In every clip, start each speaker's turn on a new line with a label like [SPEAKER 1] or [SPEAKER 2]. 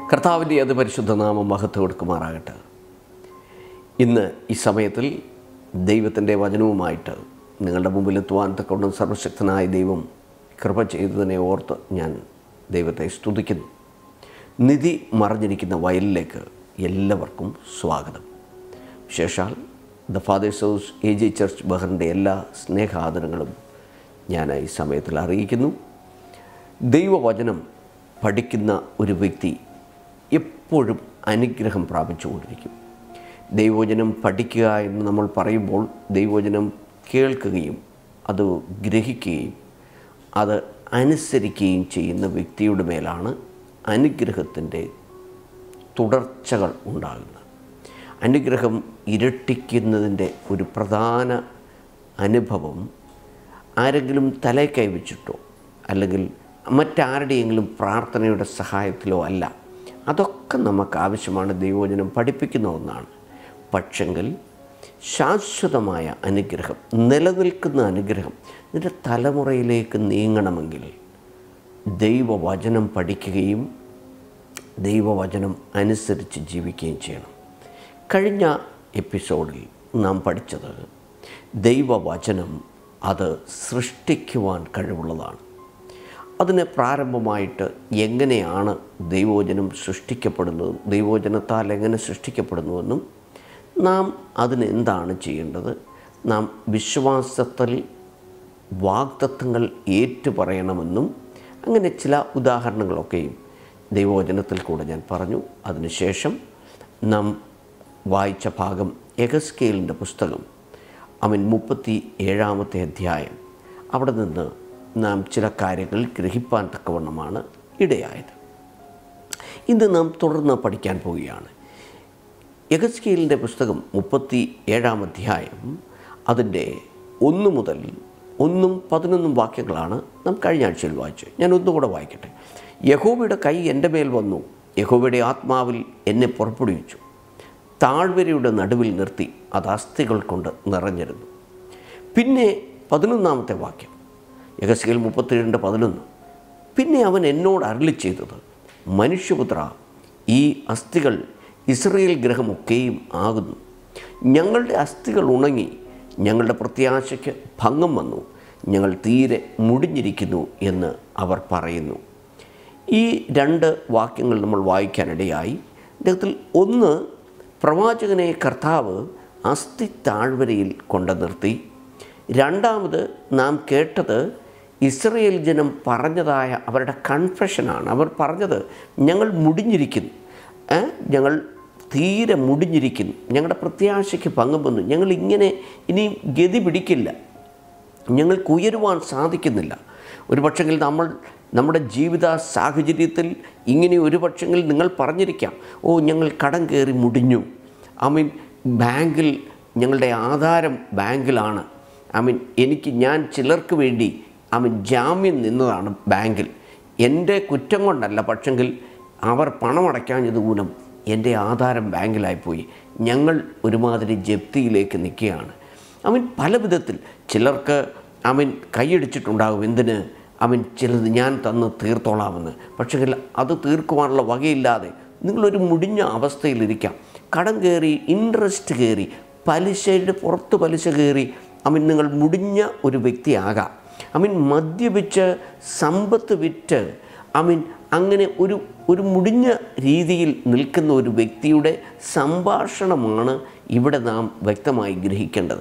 [SPEAKER 1] കർത്താവിൻ്റെ അത് പരിശുദ്ധ നാമം മഹത്വം കൊടുക്കുമാറാകട്ടെ ഇന്ന് ഈ സമയത്തിൽ ദൈവത്തിൻ്റെ വചനവുമായിട്ട് നിങ്ങളുടെ മുമ്പിൽ എത്തുവാൻ തക്കൊണ്ട് സർവശക്തനായ ദൈവം കൃപ ചെയ്തതിനെ ഓർത്ത് ഞാൻ ദൈവത്തെ സ്തുതിക്കുന്നു നിധി മറഞ്ഞിരിക്കുന്ന വയലിലേക്ക് എല്ലാവർക്കും സ്വാഗതം വിശേഷാൽ the fathers house A G church ബഹറിൻ്റെ എല്ലാ സ്നേഹാദരങ്ങളും ഞാൻ ഈ സമയത്തിൽ അറിയിക്കുന്നു ദൈവവചനം പഠിക്കുന്ന ഒരു വ്യക്തി എപ്പോഴും അനുഗ്രഹം പ്രാപിച്ചുകൊണ്ടിരിക്കും ദൈവവചനം പഠിക്കുക എന്ന് നമ്മൾ പറയുമ്പോൾ ദൈവവചനം കേൾക്കുകയും അത് ഗ്രഹിക്കുകയും അത് അനുസരിക്കുകയും ചെയ്യുന്ന വ്യക്തിയുടെ മേലാണ് അനുഗ്രഹത്തിൻ്റെ തുടർച്ചകൾ ഉണ്ടാകുന്നത് അനുഗ്രഹം ഇരട്ടിക്കുന്നതിൻ്റെ ഒരു പ്രധാന അനുഭവം ആരെങ്കിലും തലേ കൈവച്ചിട്ടോ അല്ലെങ്കിൽ മറ്റാരുടെയെങ്കിലും പ്രാർത്ഥനയുടെ സഹായത്തിലോ അല്ല അതൊക്കെ നമുക്ക് ആവശ്യമാണ് ദൈവവചനം പഠിപ്പിക്കുന്ന ഒന്നാണ് പക്ഷെങ്കിൽ ശാശ്വതമായ അനുഗ്രഹം നിലനിൽക്കുന്ന അനുഗ്രഹം നിൻ്റെ തലമുറയിലേക്ക് നീങ്ങണമെങ്കിൽ ദൈവവചനം പഠിക്കുകയും ദൈവവചനം അനുസരിച്ച് ജീവിക്കുകയും ചെയ്യണം കഴിഞ്ഞ എപ്പിസോഡിൽ നാം പഠിച്ചത് ദൈവവചനം അത് സൃഷ്ടിക്കുവാൻ കഴിവുള്ളതാണ് അതിന് പ്രാരംഭമായിട്ട് എങ്ങനെയാണ് ദൈവവചനം സൃഷ്ടിക്കപ്പെടുന്നതും ദൈവവചനത്താൽ എങ്ങനെ സൃഷ്ടിക്കപ്പെടുന്നുവെന്നും നാം അതിന് എന്താണ് ചെയ്യേണ്ടത് നാം വിശ്വാസത്തിൽ വാഗ്ദത്തങ്ങൾ ഏറ്റുപറയണമെന്നും അങ്ങനെ ചില ഉദാഹരണങ്ങളൊക്കെയും ദൈവവചനത്തിൽ കൂടെ ഞാൻ പറഞ്ഞു അതിനുശേഷം നാം വായിച്ച ഭാഗം എഗസ്കേലിൻ്റെ പുസ്തകം അവൻ മുപ്പത്തി ഏഴാമത്തെ അധ്യായം അവിടെ നിന്ന് നാം ചില കാര്യങ്ങൾ ഗ്രഹിപ്പാൻ തക്കവണ്ണമാണ് ഇടയായത് ഇന്ന് നാം തുടർന്ന് പഠിക്കാൻ പോവുകയാണ് യഗസ്കേലിൻ്റെ പുസ്തകം മുപ്പത്തി ഏഴാം അധ്യായം അതിൻ്റെ ഒന്ന് മുതൽ ഒന്നും പതിനൊന്നും വാക്യങ്ങളാണ് നാം കഴിഞ്ഞ ആഴ്ചയിൽ വായിച്ചത് ഞാൻ ഒന്നുകൂടെ വായിക്കട്ടെ യഹോവയുടെ കൈ എൻ്റെ മേൽ വന്നു യഹോവയുടെ ആത്മാവിൽ എന്നെ പുറപ്പെടുവിച്ചു താഴ്വരയുടെ നടുവിൽ നിർത്തി അത് അസ്ഥികൾ കൊണ്ട് നിറഞ്ഞിരുന്നു പിന്നെ പതിനൊന്നാമത്തെ വാക്യം യഗസ്കേൽ മുപ്പത്തിരണ്ട് പതിനൊന്ന് പിന്നെ അവൻ എന്നോട് അരളി ചെയ്തത് മനുഷ്യപുത്ര ഈ അസ്ഥികൾ ഇസ്രയേൽ ഗ്രഹമൊക്കെയും ആകുന്നു ഞങ്ങളുടെ അസ്ഥികൾ ഉണങ്ങി ഞങ്ങളുടെ പ്രത്യാശയ്ക്ക് ഭംഗം വന്നു ഞങ്ങൾ തീരെ മുടിഞ്ഞിരിക്കുന്നു എന്ന് അവർ പറയുന്നു ഈ രണ്ട് വാക്യങ്ങൾ നമ്മൾ വായിക്കാനിടയായി അദ്ദേഹത്തിൽ ഒന്ന് പ്രവാചകനെ കർത്താവ് അസ്ഥി താഴ്വരയിൽ കൊണ്ടു നിർത്തി രണ്ടാമത് നാം കേട്ടത് ഇസ്രയേൽ ജനം പറഞ്ഞതായ അവരുടെ കൺഫെഷനാണ് അവർ പറഞ്ഞത് ഞങ്ങൾ മുടിഞ്ഞിരിക്കുന്നു ഏ? ഞങ്ങൾ തീരെ മുടിഞ്ഞിരിക്കുന്നു ഞങ്ങളുടെ പ്രത്യാശയ്ക്ക് ഭംഗം വന്നു ഞങ്ങൾ ഇങ്ങനെ ഇനിയും ഗതി പിടിക്കില്ല ഞങ്ങൾക്ക് ഉയരുവാൻ സാധിക്കുന്നില്ല ഒരു പക്ഷെങ്കിൽ നമ്മൾ നമ്മുടെ ജീവിത സാഹചര്യത്തിൽ ഇങ്ങനെ ഒരു പക്ഷെങ്കിൽ നിങ്ങൾ പറഞ്ഞിരിക്കാം ഓ ഞങ്ങൾ കടം കയറി മുടിഞ്ഞു ഐ മീൻ ബാങ്കിൽ ഞങ്ങളുടെ ആധാരം ബാങ്കിലാണ് ഐ മീൻ എനിക്ക് ഞാൻ ചിലർക്ക് വേണ്ടി ഐ മീൻ ജാമ്യം നിന്നതാണ് ബാങ്കിൽ എൻ്റെ കുറ്റം കൊണ്ടല്ല പക്ഷെങ്കിൽ അവർ പണമടയ്ക്കാഞ്ഞത് മൂലം എൻ്റെ ആധാരം ബാങ്കിലായിപ്പോയി ഞങ്ങൾ ഒരുമാതിരി ജപ്തിയിലേക്ക് നിൽക്കുകയാണ് ഐ മീൻ പല വിധത്തിൽ ചിലർക്ക് ഐ മീൻ കൈയടിച്ചിട്ടുണ്ടാകും എന്തിന് ഐ മീൻ ചിലത് ഞാൻ തന്ന് തീർത്തോളാമെന്ന് പക്ഷേ അത് തീർക്കുവാനുള്ള വകയില്ലാതെ നിങ്ങളൊരു മുടിഞ്ഞ അവസ്ഥയിലിരിക്കാം കടം കയറി ഇൻട്രസ്റ്റ് കയറി പലിശയുടെ പുറത്ത് പലിശ കയറി ഐ മീൻ നിങ്ങൾ മുടിഞ്ഞ ഒരു വ്യക്തിയാകാം ഐ മീൻ മദ്യപിച്ച് സമ്പത്ത് വിറ്റ് ഐ മീൻ അങ്ങനെ ഒരു ഒരു മുടിഞ്ഞ രീതിയിൽ നിൽക്കുന്ന ഒരു വ്യക്തിയുടെ സംഭാഷണമാണ് ഇവിടെ നാം വ്യക്തമായി ഗ്രഹിക്കേണ്ടത്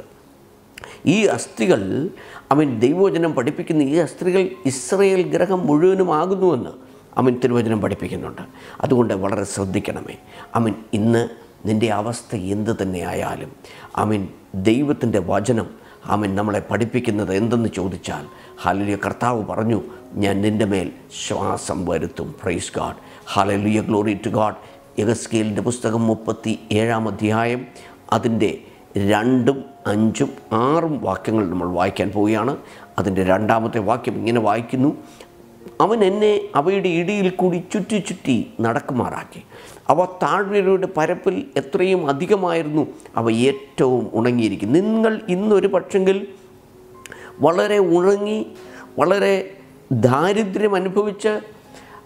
[SPEAKER 1] ഈ അസ്ഥികൾ അവൻ ദൈവവചനം പഠിപ്പിക്കുന്ന ഈ അസ്ഥികൾ ഇസ്രയേൽ ഗ്രഹം മുഴുവനുമാകുന്നുവെന്ന് അവൻ തിരുവചനം പഠിപ്പിക്കുന്നുണ്ട് അതുകൊണ്ട് വളരെ ശ്രദ്ധിക്കണമേ അവൻ ഇന്ന് നിൻ്റെ അവസ്ഥ എന്ത് തന്നെയായാലും അവൻ ദൈവത്തിൻ്റെ വചനം അവൻ നമ്മളെ പഠിപ്പിക്കുന്നത് എന്തെന്ന് ചോദിച്ചാൽ ഹാലലിയ കർത്താവ് പറഞ്ഞു ഞാൻ നിൻ്റെ മേൽ ശ്വാസം വരുത്തും praise God hallelujah glory to God യഗസ്കേലിൻ്റെ പുസ്തകം മുപ്പത്തി ഏഴാം അധ്യായം അതിൻ്റെ രണ്ടും അഞ്ചും ആറും വാക്യങ്ങൾ നമ്മൾ വായിക്കാൻ പോവുകയാണ് അതിൻ്റെ രണ്ടാമത്തെ വാക്യം ഇങ്ങനെ വായിക്കുന്നു അവൻ എന്നെ അവയുടെ ഇടിയിൽ കൂടി ചുറ്റി ചുറ്റി നടക്കുമാറാക്കി അവ താഴ്വരയുടെ പരപ്പിൽ എത്രയും അധികമായിരുന്നു അവ ഏറ്റവും ഉണങ്ങിയിരിക്കും നിങ്ങൾ ഇന്നൊരു പക്ഷെങ്കിൽ വളരെ ഉണങ്ങി വളരെ ദാരിദ്ര്യം അനുഭവിച്ച്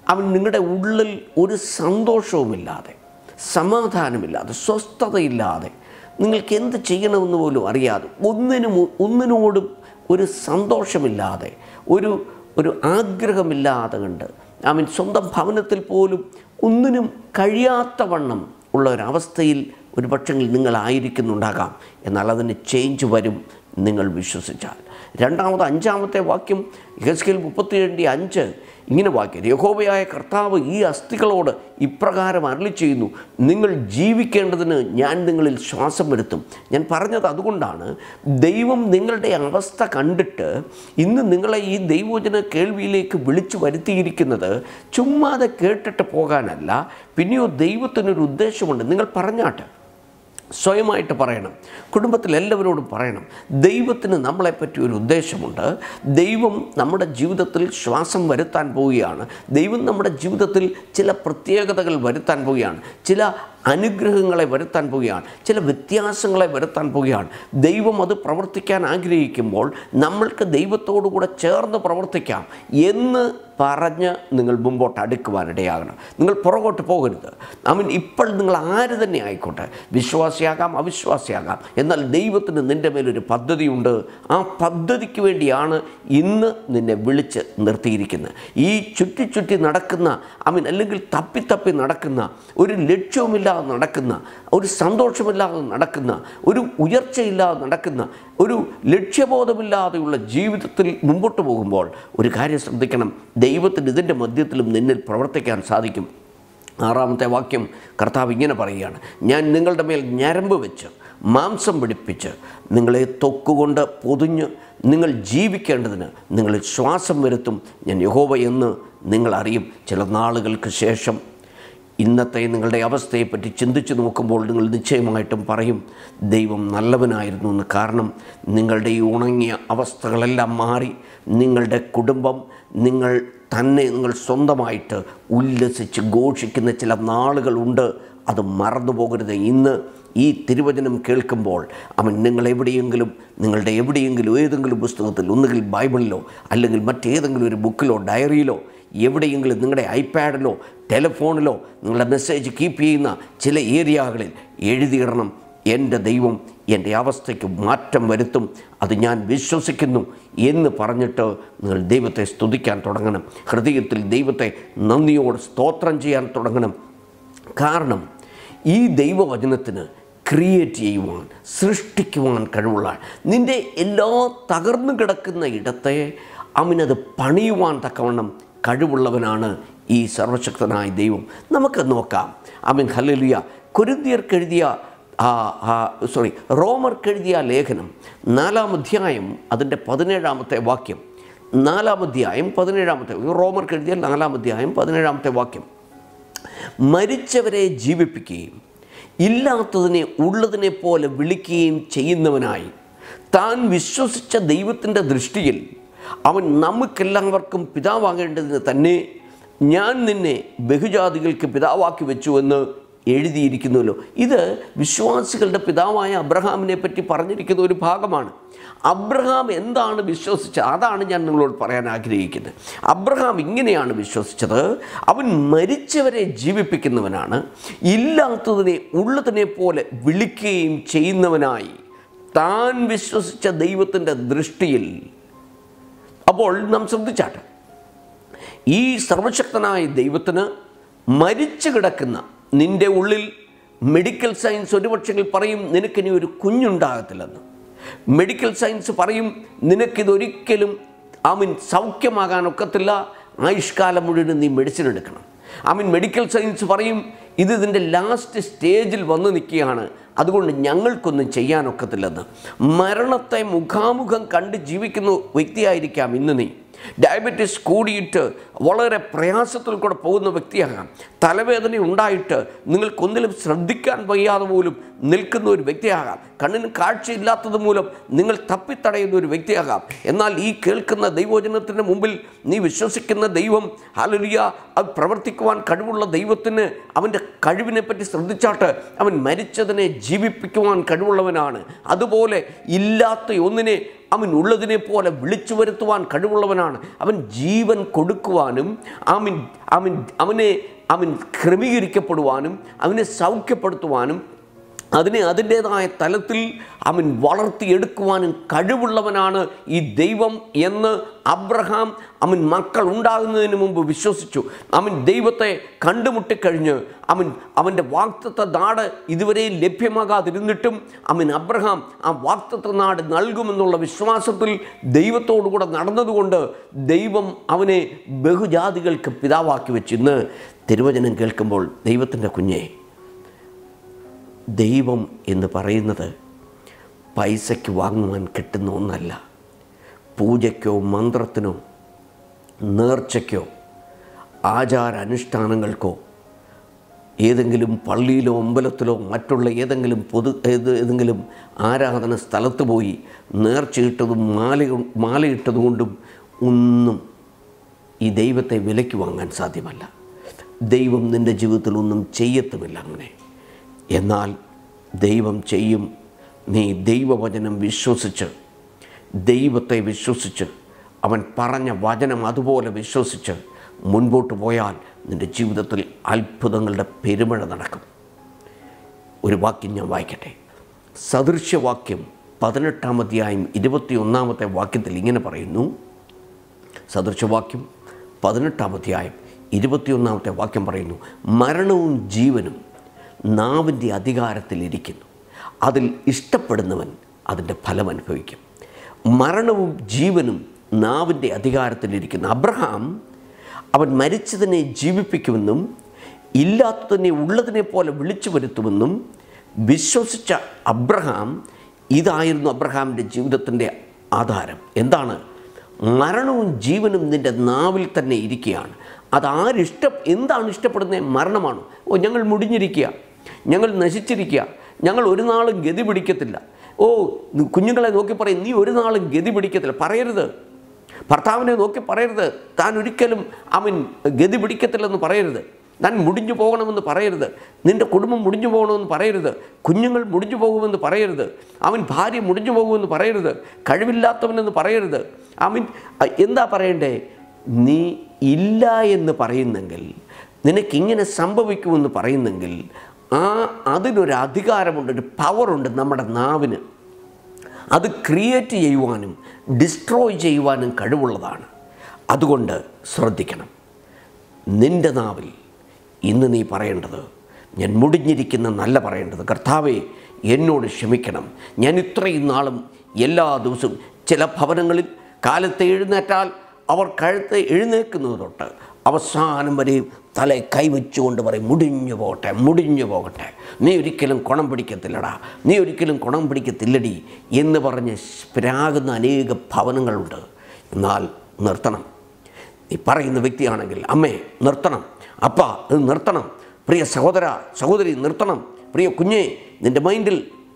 [SPEAKER 1] അവൻ നിങ്ങളുടെ ഉള്ളിൽ ഒരു സന്തോഷവുമില്ലാതെ സമാധാനമില്ലാതെ സ്വസ്ഥതയില്ലാതെ നിങ്ങൾക്ക് എന്ത് ചെയ്യണമെന്ന് പോലും അറിയാതെ ഒന്നിനും ഒന്നിനോടും ഒരു സന്തോഷമില്ലാതെ ഒരു ഒരു ആഗ്രഹമില്ലാതെ കണ്ട് അവൻ സ്വന്തം ഭവനത്തിൽ പോലും ഒന്നിനും കഴിയാത്ത വണ്ണം ഉള്ള ഒരവസ്ഥയിൽ ഒരു പക്ഷെങ്കിൽ നിങ്ങളായിരിക്കുന്നുണ്ടാകാം എന്നാൽ അതിന് ചേഞ്ച് വരും നിങ്ങൾ വിശ്വസിച്ചാൽ രണ്ടാമത് അഞ്ചാമത്തെ വാക്യം യഹസ്കേൽ മുപ്പത്തിയേഴ് അഞ്ച് ഇങ്ങനെ വാക്യം യഹോവയായ കർത്താവ് ഈ അസ്ഥികളോട് ഇപ്രകാരം അരളി ചെയ്യുന്നു നിങ്ങൾ ജീവിക്കേണ്ടതിന് ഞാൻ നിങ്ങളിൽ ശ്വാസം വരുത്തും ഞാൻ പറഞ്ഞത് അതുകൊണ്ടാണ് ദൈവം നിങ്ങളുടെ അവസ്ഥ കണ്ടിട്ട് ഇന്ന് നിങ്ങളെ ഈ ദൈവവചന കേൾവിയിലേക്ക് വിളിച്ചു വരുത്തിയിരിക്കുന്നത് ചുമ്മാതെ കേട്ടിട്ട് പോകാനല്ല പിന്നെയോ ദൈവത്തിനൊരു ഉദ്ദേശമുണ്ട് നിങ്ങൾ പറഞ്ഞാട്ടെ സ്വയമായിട്ട് പറയണം കുടുംബത്തിൽ എല്ലാവരോടും പറയണം ദൈവത്തിന് നമ്മളെപ്പറ്റി ഒരു ഉദ്ദേശമുണ്ട് ദൈവം നമ്മുടെ ജീവിതത്തിൽ ശ്വാസം വരുത്താൻ പോവുകയാണ് ദൈവം നമ്മുടെ ജീവിതത്തിൽ ചില പ്രത്യേകതകൾ വരുത്താൻ പോവുകയാണ് ചില അനുഗ്രഹങ്ങളെ വരുത്താൻ പോവുകയാണ് ചില വ്യത്യാസങ്ങളെ വരുത്താൻ പോവുകയാണ് ദൈവം അത് പ്രവർത്തിക്കാൻ ആഗ്രഹിക്കുമ്പോൾ നമ്മൾക്ക് ദൈവത്തോടു കൂടെ ചേർന്ന് പ്രവർത്തിക്കാം എന്ന് പറഞ്ഞ് നിങ്ങൾ മുമ്പോട്ട് അടുക്കുവാനിടയാകണം നിങ്ങൾ പുറകോട്ട് പോകരുത് അവൻ ഇപ്പോൾ നിങ്ങൾ ആര് തന്നെ ആയിക്കോട്ടെ വിശ്വാസിയാകാം അവിശ്വാസിയാകാം എന്നാൽ ദൈവത്തിന് നിൻ്റെ മേലൊരു പദ്ധതിയുണ്ട് ആ പദ്ധതിക്ക് വേണ്ടിയാണ് ഇന്ന് നിന്നെ വിളിച്ച് നിർത്തിയിരിക്കുന്നത് ഈ ചുറ്റി ചുറ്റി നടക്കുന്ന അവൻ അല്ലെങ്കിൽ തപ്പി തപ്പി നടക്കുന്ന ഒരു ലക്ഷ്യവുമില്ലാതെ നടക്കുന്ന ഒരു സന്തോഷമില്ലാതെ നടക്കുന്ന ഒരു ഉയർച്ചയില്ലാതെ നടക്കുന്ന ഒരു ലക്ഷ്യബോധമില്ലാതെയുള്ള ജീവിതത്തിൽ മുമ്പോട്ട് പോകുമ്പോൾ ഒരു കാര്യം ശ്രദ്ധിക്കണം ദൈവത്തിന് ഇതിൻ്റെ മധ്യത്തിലും നിന്നിൽ പ്രവർത്തിക്കാൻ സാധിക്കും ആറാമത്തെ വാക്യം കർത്താവ് ഇങ്ങനെ പറയുകയാണ് ഞാൻ നിങ്ങളുടെ മേൽ ഞരമ്പ് വെച്ച് മാംസം പിടിപ്പിച്ച് നിങ്ങളെ തൊക്കുകൊണ്ട് പൊതിഞ്ഞ് നിങ്ങൾ ജീവിക്കേണ്ടതിന് നിങ്ങളിൽ ശ്വാസം വരുത്തും ഞാൻ യഹോവ എന്ന് നിങ്ങൾ അറിയും ചില നാളുകൾക്ക് ശേഷം ഇന്നത്തെ നിങ്ങളുടെ അവസ്ഥയെപ്പറ്റി ചിന്തിച്ചു നോക്കുമ്പോൾ നിങ്ങൾ നിശ്ചയമായിട്ടും പറയും ദൈവം നല്ലവനായിരുന്നു എന്ന് കാരണം നിങ്ങളുടെ ഈ ഉണങ്ങിയ അവസ്ഥകളെല്ലാം മാറി നിങ്ങളുടെ കുടുംബം നിങ്ങൾ തന്നെ നിങ്ങൾ സ്വന്തമായിട്ട് ഉല്ലസിച്ച് ഘോഷിക്കുന്ന ചില നാളുകളുണ്ട് അത് മറന്നു പോകരുത് ഇന്ന് ഈ തിരുവചനം കേൾക്കുമ്പോൾ അവൻ നിങ്ങൾ എവിടെയെങ്കിലും നിങ്ങളുടെ എവിടെയെങ്കിലും ഏതെങ്കിലും പുസ്തകത്തിൽ ഒന്നുകിൽ ബൈബിളിലോ അല്ലെങ്കിൽ മറ്റേതെങ്കിലും ഒരു ബുക്കിലോ ഡയറിയിലോ എവിടെയെങ്കിലും നിങ്ങളുടെ ഐപാഡിലോ ടെലിഫോണിലോ നിങ്ങളുടെ മെസ്സേജ് കീപ്പ് ചെയ്യുന്ന ചില ഏരിയകളിൽ എഴുതിയിടണം എൻ്റെ ദൈവം എൻ്റെ അവസ്ഥയ്ക്ക് മാറ്റം വരുത്തും അത് ഞാൻ വിശ്വസിക്കുന്നു എന്ന് പറഞ്ഞിട്ട് നിങ്ങൾ ദൈവത്തെ സ്തുതിക്കാൻ തുടങ്ങണം ഹൃദയത്തിൽ ദൈവത്തെ നന്ദിയോട് സ്തോത്രം ചെയ്യാൻ തുടങ്ങണം കാരണം ഈ ദൈവവചനത്തിന് ക്രിയേറ്റ് ചെയ്യുവാൻ സൃഷ്ടിക്കുവാൻ കഴിവുള്ള നിൻ്റെ എല്ലാ തകർന്നു കിടക്കുന്ന ഇടത്തെ അവനത് പണിയുവാൻ തക്കവണ്ണം കഴിവുള്ളവനാണ് ഈ സർവശക്തനായ ദൈവം നമുക്ക് നോക്കാം അവൻ ഹലലിയ കൊരിന്തിയർക്കെഴുതിയ ആ ആ സോറി റോമർക്കെഴുതിയ ലേഖനം നാലാം അധ്യായം അതിൻ്റെ പതിനേഴാമത്തെ വാക്യം നാലാം അധ്യായം പതിനേഴാമത്തെ റോമർക്കെഴുതിയ നാലാം അധ്യായം പതിനേഴാമത്തെ വാക്യം മരിച്ചവരെ ജീവിപ്പിക്കുകയും ഇല്ലാത്തതിനെ ഉള്ളതിനെ പോലെ വിളിക്കുകയും ചെയ്യുന്നവനായി താൻ വിശ്വസിച്ച ദൈവത്തിൻ്റെ ദൃഷ്ടിയിൽ അവൻ നമുക്കെല്ലാവർക്കും പിതാവാകേണ്ടതിന് തന്നെ ഞാൻ നിന്നെ ബഹുജാതികൾക്ക് പിതാവാക്കി വെച്ചുവെന്ന് എഴുതിയിരിക്കുന്നുവല്ലോ ഇത് വിശ്വാസികളുടെ പിതാവായ അബ്രഹാമിനെ പറ്റി പറഞ്ഞിരിക്കുന്ന ഒരു ഭാഗമാണ് അബ്രഹാം എന്താണ് വിശ്വസിച്ചത് അതാണ് ഞാൻ നിങ്ങളോട് പറയാൻ ആഗ്രഹിക്കുന്നത് അബ്രഹാം ഇങ്ങനെയാണ് വിശ്വസിച്ചത് അവൻ മരിച്ചവരെ ജീവിപ്പിക്കുന്നവനാണ് ഇല്ലാത്തതിനെ ഉള്ളതിനെ പോലെ വിളിക്കുകയും ചെയ്യുന്നവനായി താൻ വിശ്വസിച്ച ദൈവത്തിൻ്റെ ദൃഷ്ടിയിൽ അപ്പോൾ നാം ശ്രദ്ധിച്ചാട്ടെ ഈ സർവശക്തനായ ദൈവത്തിന് മരിച്ചു കിടക്കുന്ന നിൻ്റെ ഉള്ളിൽ മെഡിക്കൽ സയൻസ് ഒരുപക്ഷെങ്കിൽ പറയും നിനക്കിനി ഒരു കുഞ്ഞുണ്ടാകത്തില്ലെന്ന് മെഡിക്കൽ സയൻസ് പറയും നിനക്കിതൊരിക്കലും ആമീൻ സൗഖ്യമാകാനൊക്കത്തില്ല ആയുഷ്കാലം മുഴുവൻ നീ മെഡിസിൻ എടുക്കണം ആമീൻ മെഡിക്കൽ സയൻസ് പറയും ഇത് ഇതിൻ്റെ ലാസ്റ്റ് സ്റ്റേജിൽ വന്ന് നിൽക്കുകയാണ് അതുകൊണ്ട് ഞങ്ങൾക്കൊന്നും ചെയ്യാനൊക്കത്തില്ലെന്ന് മരണത്തെ മുഖാമുഖം കണ്ട് ജീവിക്കുന്ന വ്യക്തിയായിരിക്കാം ഇന്ന് നീ ഡയബറ്റീസ് കൂടിയിട്ട് വളരെ പ്രയാസത്തിൽ കൂടെ പോകുന്ന വ്യക്തിയാകാം തലവേദന ഉണ്ടായിട്ട് നിങ്ങൾക്കൊന്നിലും ശ്രദ്ധിക്കാൻ വയ്യാതെ പോലും നിൽക്കുന്ന ഒരു വ്യക്തിയാകാം കണ്ണിന് കാഴ്ചയില്ലാത്തത് മൂലം നിങ്ങൾ തപ്പിത്തടയുന്ന ഒരു വ്യക്തിയാകാം എന്നാൽ ഈ കേൾക്കുന്ന ദൈവവചനത്തിൻ്റെ മുമ്പിൽ നീ വിശ്വസിക്കുന്ന ദൈവം ഹാലലിയ അത് പ്രവർത്തിക്കുവാൻ കഴിവുള്ള ദൈവത്തിന് അവൻ്റെ കഴിവിനെ പറ്റി ശ്രദ്ധിച്ചാട്ട് അവൻ മരിച്ചതിനെ ജീവിപ്പിക്കുവാൻ കഴിവുള്ളവനാണ് അതുപോലെ ഇല്ലാത്ത ഒന്നിനെ അവൻ ഉള്ളതിനെ പോലെ വിളിച്ചു വരുത്തുവാൻ കഴിവുള്ളവനാണ് അവൻ ജീവൻ കൊടുക്കുവാനും അവൻ അവൻ അവനെ അവൻ ക്രമീകരിക്കപ്പെടുവാനും അവനെ സൗഖ്യപ്പെടുത്തുവാനും അതിനെ അതിൻ്റേതായ തലത്തിൽ അവൻ വളർത്തിയെടുക്കുവാനും കഴിവുള്ളവനാണ് ഈ ദൈവം എന്ന് അബ്രഹാം അവൻ മക്കൾ ഉണ്ടാകുന്നതിന് മുമ്പ് വിശ്വസിച്ചു അവൻ ദൈവത്തെ കണ്ടുമുട്ടിക്കഴിഞ്ഞ് അവൻ അവൻ്റെ വാക്തത്വ നാട് ഇതുവരെ ലഭ്യമാകാതിരുന്നിട്ടും അവൻ അബ്രഹാം ആ വാക്തത്വ നാട് നൽകുമെന്നുള്ള വിശ്വാസത്തിൽ ദൈവത്തോടുകൂടെ നടന്നതുകൊണ്ട് ദൈവം അവനെ ബഹുജാതികൾക്ക് പിതാവാക്കി വെച്ച് ഇന്ന് തിരുവചനം കേൾക്കുമ്പോൾ ദൈവത്തിൻ്റെ കുഞ്ഞെ ദൈവം എന്ന് പറയുന്നത് പൈസയ്ക്ക് വാങ്ങുവാൻ കിട്ടുന്ന ഒന്നല്ല പൂജയ്ക്കോ മന്ത്രത്തിനോ നേർച്ചയ്ക്കോ ആചാര അനുഷ്ഠാനങ്ങൾക്കോ ഏതെങ്കിലും പള്ളിയിലോ അമ്പലത്തിലോ മറ്റുള്ള ഏതെങ്കിലും പൊതു ഏത് ഏതെങ്കിലും ആരാധന സ്ഥലത്ത് പോയി നേർച്ചയിട്ടതും മാല മാലയിട്ടതുകൊണ്ടും ഒന്നും ഈ ദൈവത്തെ വിലയ്ക്ക് വാങ്ങാൻ സാധ്യമല്ല ദൈവം നിൻ്റെ ജീവിതത്തിൽ ഒന്നും ചെയ്യത്തുമില്ല അങ്ങനെ എന്നാൽ ദൈവം ചെയ്യും നീ ദൈവവചനം വിശ്വസിച്ച് ദൈവത്തെ വിശ്വസിച്ച് അവൻ പറഞ്ഞ വചനം അതുപോലെ വിശ്വസിച്ച് മുൻപോട്ട് പോയാൽ നിൻ്റെ ജീവിതത്തിൽ അത്ഭുതങ്ങളുടെ പെരുമഴ നടക്കും ഒരു വാക്യം ഞാൻ വായിക്കട്ടെ സദൃശ്യവാക്യം പതിനെട്ടാം അധ്യായം ഇരുപത്തി ഒന്നാമത്തെ വാക്യത്തിൽ ഇങ്ങനെ പറയുന്നു സദൃശവാക്യം പതിനെട്ടാം അധ്യായം ഇരുപത്തിയൊന്നാമത്തെ വാക്യം പറയുന്നു മരണവും ജീവനും നാവിൻ്റെ അധികാരത്തിലിരിക്കുന്നു അതിൽ ഇഷ്ടപ്പെടുന്നവൻ അതിൻ്റെ ഫലം അനുഭവിക്കും മരണവും ജീവനും നാവിൻ്റെ അധികാരത്തിലിരിക്കുന്നു അബ്രഹാം അവൻ മരിച്ചതിനെ ജീവിപ്പിക്കുമെന്നും ഇല്ലാത്തതിനെ ഉള്ളതിനെ പോലെ വിളിച്ചു വരുത്തുമെന്നും വിശ്വസിച്ച അബ്രഹാം ഇതായിരുന്നു അബ്രഹാമിൻ്റെ ജീവിതത്തിൻ്റെ ആധാരം എന്താണ് മരണവും ജീവനും നിൻ്റെ നാവിൽ തന്നെ ഇരിക്കുകയാണ് അതാരിഷ്ടം എന്താണ് ഇഷ്ടപ്പെടുന്നത് മരണമാണ് ഓ ഞങ്ങൾ മുടിഞ്ഞിരിക്കുക ഞങ്ങൾ നശിച്ചിരിക്കുക ഞങ്ങൾ ഒരു നാളും ഗതി പിടിക്കത്തില്ല ഓ കുഞ്ഞുങ്ങളെ നോക്കി പറയും നീ ഒരു നാളും ഗതി പിടിക്കത്തില്ല പറയരുത് ഭർത്താവിനെ നോക്കി പറയരുത് താൻ ഒരിക്കലും അവൻ ഗതി പിടിക്കത്തില്ലെന്ന് പറയരുത് താൻ മുടിഞ്ഞു പോകണമെന്ന് പറയരുത് നിൻ്റെ കുടുംബം മുടിഞ്ഞു പോകണമെന്ന് പറയരുത് കുഞ്ഞുങ്ങൾ മുടിഞ്ഞു പോകുമെന്ന് പറയരുത് അവൻ ഭാര്യ മുടിഞ്ഞു പോകുമെന്ന് പറയരുത് കഴിവില്ലാത്തവനെന്ന് പറയരുത് അവൻ എന്താ പറയണ്ടേ നീ ഇല്ല എന്ന് പറയുന്നെങ്കിൽ നിനക്കിങ്ങനെ സംഭവിക്കുമെന്ന് പറയുന്നെങ്കിൽ ആ അതിനൊരു അധികാരമുണ്ട് ഒരു പവറുണ്ട് നമ്മുടെ നാവിന് അത് ക്രിയേറ്റ് ചെയ്യുവാനും ഡിസ്ട്രോയ് ചെയ്യുവാനും കഴിവുള്ളതാണ് അതുകൊണ്ട് ശ്രദ്ധിക്കണം നിൻ്റെ നാവിൽ ഇന്ന് നീ പറയേണ്ടത് ഞാൻ മുടിഞ്ഞിരിക്കുന്ന നല്ല പറയേണ്ടത് കർത്താവെ എന്നോട് ക്ഷമിക്കണം ഞാൻ ഇത്രയും നാളും എല്ലാ ദിവസവും ചില ഭവനങ്ങളിൽ കാലത്ത് എഴുന്നേറ്റാൽ അവർ കഴുത്ത് എഴുന്നേക്കുന്നത് തൊട്ട് അവസാനം വരെയും തല കൈവച്ചുകൊണ്ട് പറയും മുടിഞ്ഞു പോകട്ടെ മുടിഞ്ഞു പോകട്ടെ നീ ഒരിക്കലും കുണം പിടിക്കത്തില്ലടാ നീ ഒരിക്കലും കുണം പിടിക്കത്തില്ലടി എന്ന് പറഞ്ഞ് പ്രാകുന്ന അനേക ഭവനങ്ങളുണ്ട് എന്നാൽ നിർത്തണം നീ പറയുന്ന വ്യക്തിയാണെങ്കിൽ അമ്മേ നിർത്തണം അപ്പ ഇത് നിർത്തണം പ്രിയ സഹോദര സഹോദരി നിർത്തണം പ്രിയ കുഞ്ഞേ നിൻ്റെ മൈൻഡിൽ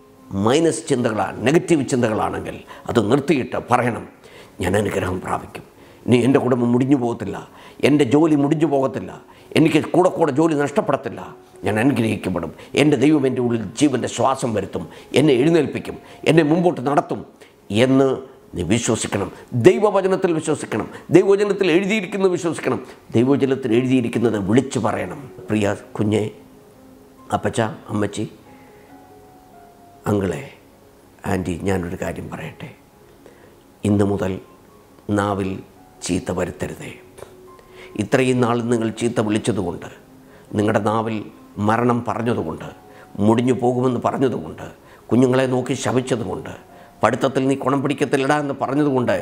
[SPEAKER 1] മൈനസ് ചിന്തകളാണ് നെഗറ്റീവ് ചിന്തകളാണെങ്കിൽ അത് നിർത്തിയിട്ട് പറയണം ഞാൻ അനുഗ്രഹം പ്രാപിക്കും ഇനി എൻ്റെ കുടുംബം മുടിഞ്ഞു പോകത്തില്ല എൻ്റെ ജോലി മുടിഞ്ഞു പോകത്തില്ല എനിക്ക് കൂടെ കൂടെ ജോലി നഷ്ടപ്പെടത്തില്ല ഞാൻ അനുഗ്രഹിക്കപ്പെടും എൻ്റെ ദൈവം എൻ്റെ ഉള്ളിൽ ജീവൻ്റെ ശ്വാസം വരുത്തും എന്നെ എഴുന്നേൽപ്പിക്കും എന്നെ മുമ്പോട്ട് നടത്തും എന്ന് നീ വിശ്വസിക്കണം ദൈവവചനത്തിൽ വിശ്വസിക്കണം ദൈവവചനത്തിൽ എഴുതിയിരിക്കുന്നത് വിശ്വസിക്കണം ദൈവവചനത്തിൽ എഴുതിയിരിക്കുന്നത് വിളിച്ചു പറയണം പ്രിയ കുഞ്ഞെ അപ്പച്ച അമ്മച്ചി അങ്കിളെ ആൻറ്റി ഞാനൊരു കാര്യം പറയട്ടെ ഇന്ന് മുതൽ നാവിൽ ചീത്ത വരുത്തരുതേ ഇത്രയും നാൾ നിങ്ങൾ ചീത്ത വിളിച്ചതുകൊണ്ട് നിങ്ങളുടെ നാവിൽ മരണം പറഞ്ഞതുകൊണ്ട് മുടിഞ്ഞു പോകുമെന്ന് പറഞ്ഞതുകൊണ്ട് കുഞ്ഞുങ്ങളെ നോക്കി ശപിച്ചതുകൊണ്ട് പഠിത്തത്തിൽ നീ കുണം പിടിക്കത്തില്ലടാ എന്ന് പറഞ്ഞതുകൊണ്ട്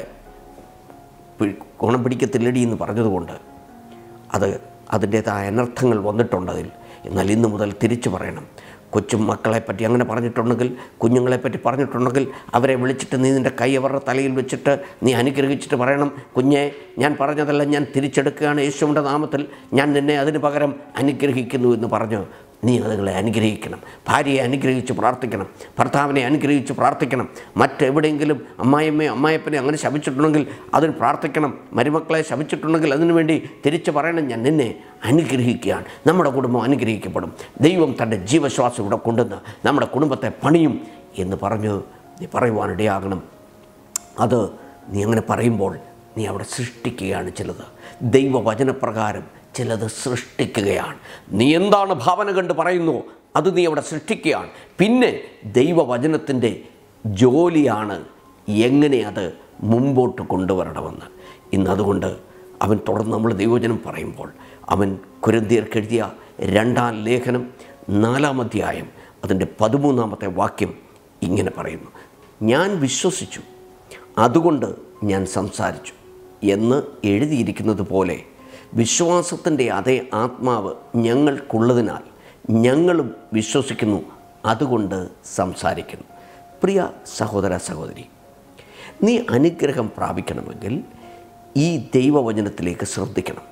[SPEAKER 1] പി- കുണം പിടിക്കത്തില്ലടി എന്ന് പറഞ്ഞതുകൊണ്ട് അത് അതിൻ്റേതായ അനർത്ഥങ്ങൾ വന്നിട്ടുണ്ടതിൽ എന്നാൽ ഇന്ന് മുതൽ തിരിച്ചു പറയണം കൊച്ചു മക്കളെ പറ്റി അങ്ങനെ പറഞ്ഞിട്ടുണ്ടെങ്കിൽ കുഞ്ഞുങ്ങളെ പറ്റി പറഞ്ഞിട്ടുണ്ടെങ്കിൽ അവരെ വിളിച്ചിട്ട് നീ നിൻ്റെ കൈ അവരുടെ തലയിൽ വെച്ചിട്ട് നീ അനുഗ്രഹിച്ചിട്ട് പറയണം കുഞ്ഞെ ഞാൻ പറഞ്ഞതെല്ലാം ഞാൻ തിരിച്ചെടുക്കുകയാണ് യേശുവിൻ്റെ നാമത്തിൽ ഞാൻ നിന്നെ അതിന് പകരം അനുഗ്രഹിക്കുന്നു എന്ന് പറഞ്ഞു നീ അതുങ്ങളെ അനുഗ്രഹിക്കണം ഭാര്യയെ അനുഗ്രഹിച്ച് പ്രാർത്ഥിക്കണം ഭർത്താവിനെ അനുഗ്രഹിച്ച് പ്രാർത്ഥിക്കണം മറ്റെവിടെയെങ്കിലും അമ്മായിയമ്മയോ അമ്മായപ്പനെ അങ്ങനെ ശപിച്ചിട്ടുണ്ടെങ്കിൽ അതിന് പ്രാർത്ഥിക്കണം മരുമക്കളെ ശപിച്ചിട്ടുണ്ടെങ്കിൽ അതിനുവേണ്ടി തിരിച്ചു പറയണം ഞാൻ നിന്നെ അനുഗ്രഹിക്കുകയാണ് നമ്മുടെ കുടുംബം അനുഗ്രഹിക്കപ്പെടും ദൈവം തൻ്റെ ജീവശ്വാസം ഇവിടെ കൊണ്ടുവന്ന് നമ്മുടെ കുടുംബത്തെ പണിയും എന്ന് പറഞ്ഞു നീ പറയുവാനിടയാകണം അത് നീ അങ്ങനെ പറയുമ്പോൾ നീ അവിടെ സൃഷ്ടിക്കുകയാണ് ചിലത് ദൈവവചനപ്രകാരം ചിലത് സൃഷ്ടിക്കുകയാണ് നീ എന്താണ് ഭാവന കണ്ട് പറയുന്നു അത് നീ അവിടെ സൃഷ്ടിക്കുകയാണ് പിന്നെ ദൈവവചനത്തിൻ്റെ ജോലിയാണ് എങ്ങനെ അത് മുമ്പോട്ട് കൊണ്ടുവരണമെന്ന് ഇന്ന് അതുകൊണ്ട് അവൻ തുടർന്ന് നമ്മൾ ദൈവവചനം പറയുമ്പോൾ അവൻ കുരന്തിയർക്ക് എഴുതിയ രണ്ടാം ലേഖനം നാലാം അധ്യായം അതിൻ്റെ പതിമൂന്നാമത്തെ വാക്യം ഇങ്ങനെ പറയുന്നു ഞാൻ വിശ്വസിച്ചു അതുകൊണ്ട് ഞാൻ സംസാരിച്ചു എന്ന് എഴുതിയിരിക്കുന്നത് പോലെ വിശ്വാസത്തിൻ്റെ അതേ ആത്മാവ് ഞങ്ങൾക്കുള്ളതിനാൽ ഞങ്ങളും വിശ്വസിക്കുന്നു അതുകൊണ്ട് സംസാരിക്കുന്നു പ്രിയ സഹോദര സഹോദരി നീ അനുഗ്രഹം പ്രാപിക്കണമെങ്കിൽ ഈ ദൈവവചനത്തിലേക്ക് ശ്രദ്ധിക്കണം